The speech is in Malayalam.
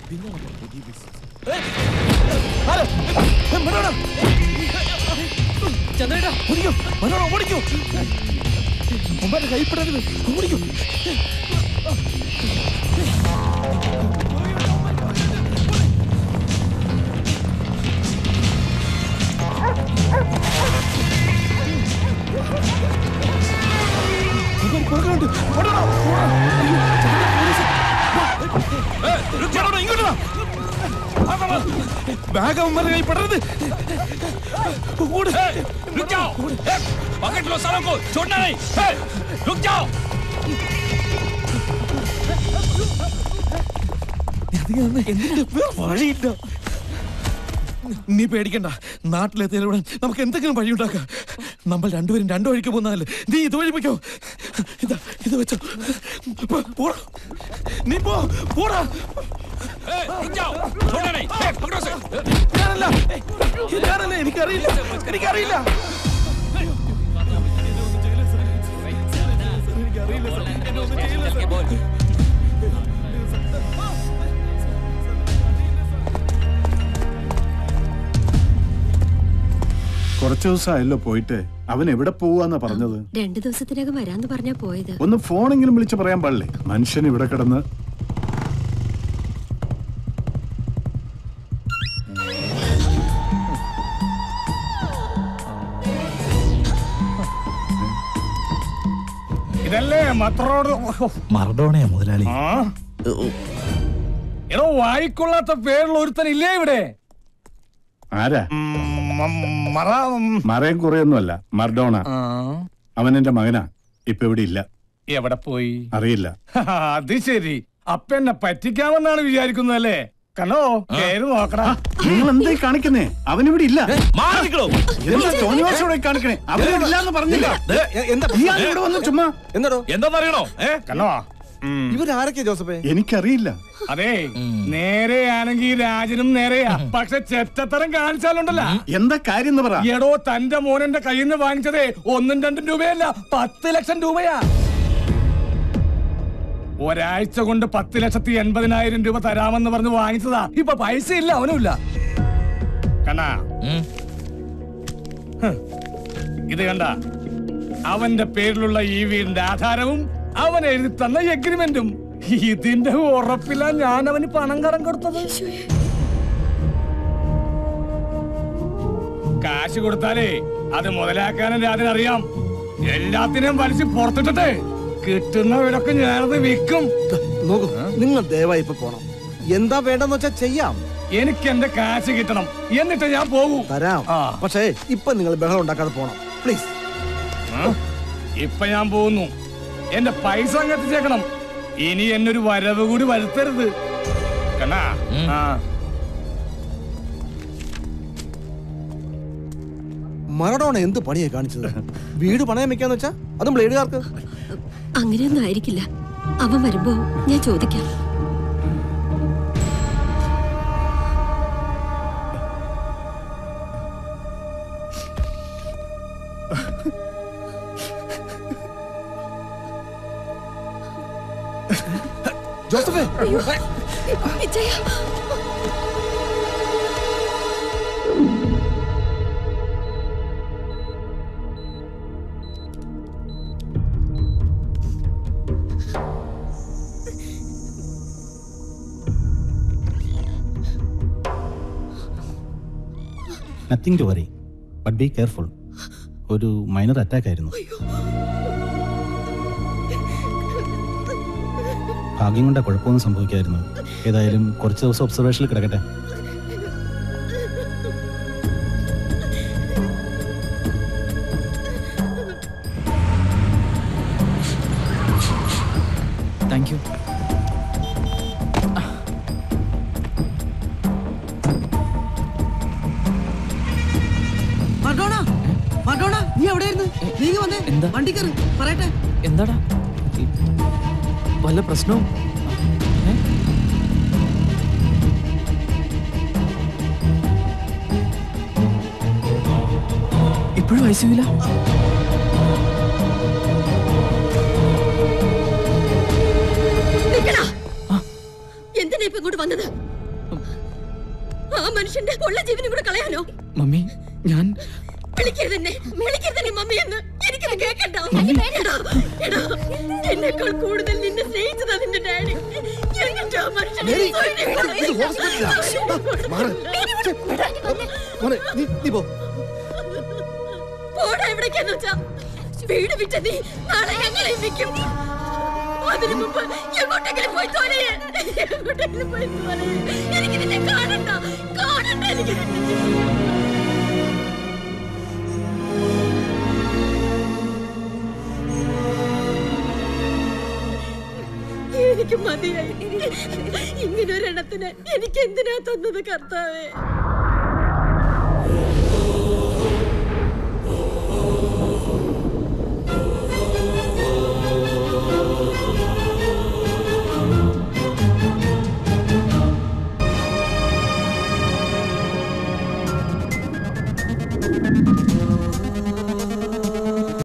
ചന്ദ്രേട്ടാ ഓടിക്കോ മനോട ഓടിക്കോ ഉമ്മാന്റെ കൈപ്പെടരുത് ഓടിക്കോ പുറകുണ്ട് ഓടണോ ഇങ്ങോട്ട് ബാഗ് അവന്മാരുടെ കൈ പെടരുത് ഓട് रुक जाओ ए, पकड़ लो सालों को छोड़ना नहीं ए, रुक जाओ വേറെ വഴിയില്ല നീ പേടിക്കണ്ട നാട്ടിലെത്തിയാൽ നമുക്ക് എന്തെങ്കിലും വഴിയുണ്ടാക്കാം നമ്മൾ രണ്ടുപേരും രണ്ടു വഴിക്ക് പോന്നാല് നീ ഇതുവഴി പോയിക്കോ ഇതാ ഇത് വെച്ചോ പോ- പോടാ നീ പോ പോടാ ए, रुक जाओ छोड़ना नहीं ए, पकड़ो से ഞാനല്ല ഞാനല്ല എനിക്കറിയില്ല എനിക്കറിയില്ല കുറച്ചു ദിവസമായല്ലോ പോയിട്ട് അവൻ എവിടെ പോവാന്നാ പറഞ്ഞത് രണ്ടു ദിവസത്തിനകം വരാന്ന് പറഞ്ഞാ പോയത് ഒന്ന് ഫോണെങ്കിലും വിളിച്ച് പറയാൻ പാടില്ലേ മനുഷ്യൻ ഇവിടെ കിടന്ന് ഇതല്ലേ മത്രോട് മറഡോണയാ മുതലാളി ആ എടോ വായിക്കൊള്ളാത്ത പേരുള്ള ഒരുത്തൻ ഇല്ലേ ഇവിടെ ആരാ ഉം, മ- മറ മറയും കുറയൊന്നുമല്ല മർഡോണ ആ, അവൻ എന്റെ മകനാ ഇപ്പൊ ഇവിടെ ഇല്ല എവിടെ പോയി അറിയില്ല അത് ശരി അപ്പ എന്നെ പറ്റിക്കാമെന്നാണ് വിചാരിക്കുന്നതല്ലേ കണ്ടോ പേര് നോക്കടാ നിങ്ങൾ എന്തായി കാണിക്കുന്നേ അവൻ ഇവിടെ ഇല്ല मार निकलो എന്താ തോന്നിവാസോടെ കാണിക്കണേ അവൻ ഇവിടെ ഇല്ലാന്ന് പറഞ്ഞില്ല എന്താ ഇയാൾ ഇവിടെ വന്നു ചുമ്മാ എന്താടോ എന്താ അറിയണോ ഏ കണ്ടോ ഉം. ഇവരാരൊക്കെയാ ജോസഫേ എനിക്കറിയില്ല അതെ നേരെയാണെങ്കിൽ രാജനും നേരെയാ പക്ഷെ ചെറ്റത്തരം കാണിച്ചാലുണ്ടല്ല എന്താ കാര്യം എന്ന് പറ എടോ തന്റെ മോനെന്റെ കയ്യിൽ നിന്ന് വാങ്ങിച്ചതേ ഒന്നും രണ്ടും രൂപയല്ല പത്ത് ലക്ഷം രൂപയാ ഒരാഴ്ച കൊണ്ട് പത്ത് ലക്ഷത്തി എൺപതിനായിരം രൂപ തരാമെന്ന് പറഞ്ഞ് വാങ്ങിച്ചതാ ഇപ്പൊ പൈസ ഇല്ല അവനുമില്ല കണ്ണാ ഹ്. ഇത് കണ്ട അവന്റെ പേരിലുള്ള ഈ വീടിന്റെ ആധാരവും അവൻ എഴുതി തന്ന എഗ്രിമെന്റും ഇതിന്റെ ഉറപ്പില്ല ഞാൻ അവന് പണം കടം കൊടുത്തത് കാശ് കൊടുത്താലേ അത് മുതലാക്കാനും രാജനറിയാം എല്ലാത്തിനെയും വലിച്ച് പുറത്തിട്ടിട്ട് കിട്ടുന്നവരൊക്കെ ഞാനത് വിൽക്കും നോക്കൂ നിങ്ങൾ ദയവായി ഇപ്പൊ പോണം എന്താ വേണ്ടെന്ന് വെച്ചാ ചെയ്യാം എനിക്ക് എന്റെ കാശ് കിട്ടണം എന്നിട്ട് ഞാൻ പോകൂ തരാം ആ. പക്ഷേ ഇപ്പൊ നിങ്ങൾ ബഹളം ഉണ്ടാക്കാതെ പോണം പ്ലീസ് ഇപ്പൊ ഞാൻ പോകുന്നു എന്റെ പൈസ അങ്ങ് എത്തിച്ചേക്കണം ഇനി എന്നൊരു വരവ് കൂടി വരുത്തരുത് കണ്ണാ ആ മറഡോണ എന്ത് പണിയാ കാണിച്ചത് വീട് പണയം വെക്കാന്ന് വെച്ചാ അതും ബ്ലേഡുകാർക്ക് അങ്ങനെയൊന്നും ആയിരിക്കില്ല അവൻ വരുമ്പോ ഞാൻ ചോദിക്കാം ജോസഫേ Vijaya nothing to worry but be careful ഒരു മൈനർ അറ്റാക്ക് ആയിരുന്നു ഭാഗ്യം കൊണ്ടാ കുഴപ്പമൊന്നും സംഭവിക്കായിരുന്നു ഏതായാലും കുറച്ച് ദിവസം ഒബ്സർവേഷനിൽ കിടക്കട്ടെ താങ്ക് യു മർഡോണ മർഡോണ നീ എവിടെയായിരുന്നു നീ ഇങ്ങ് വന്നേ എന്താ? വണ്ടി കയറി പറയട്ടെ എന്താടാ ഈ വല്ല പ്രശ്നവും ഏ? ഇപ്പോഴും ഐ സിയില്ല നിക്കടാ. എന്തിനാ ഇപ്പൊ ഇങ്ങോട്ട് വന്നത് മമ്മി ഞാൻ വിളിക്കരുത് എന്നെ വിളിക്കരുത് എന്നെ മമ്മി എന്ന് എനിക്കത് കേൾക്കണ്ട എടാ, എടാ, എന്നെക്കാൾ കൂടുതൽ നിന്നെ സ്നേഹിച്ചത് അതിന്റെ ഡാഡി എന്നിട്ട് ആ മനുഷ്യനെ മേരി, സ്വയം ഇത് ഹോസ്പിറ്റലാ. ദാ, മാറ്. ഛെ, മോനെ, നീ നീ പോ പോടാ എവിടേക്കാന്ന് വെച്ചാ വീട് വിറ്റ നീ നാളെ ഞങ്ങളെ വിൽക്കും അതിനു മുമ്പ് എങ്ങോട്ടെങ്കിലും പോയി തോലയെ എങ്ങോട്ടെങ്കിലും പോയി തോലയെ എനിക്ക് നിന്നെ കാണണ്ട കാണണ്ട എനിക്ക് നിന്നെ. എനിക്ക് മതിയായി ഇങ്ങനൊരെണ്ണത്തിന് എനിക്ക് എന്തിനാ തന്നത് കർത്താവേ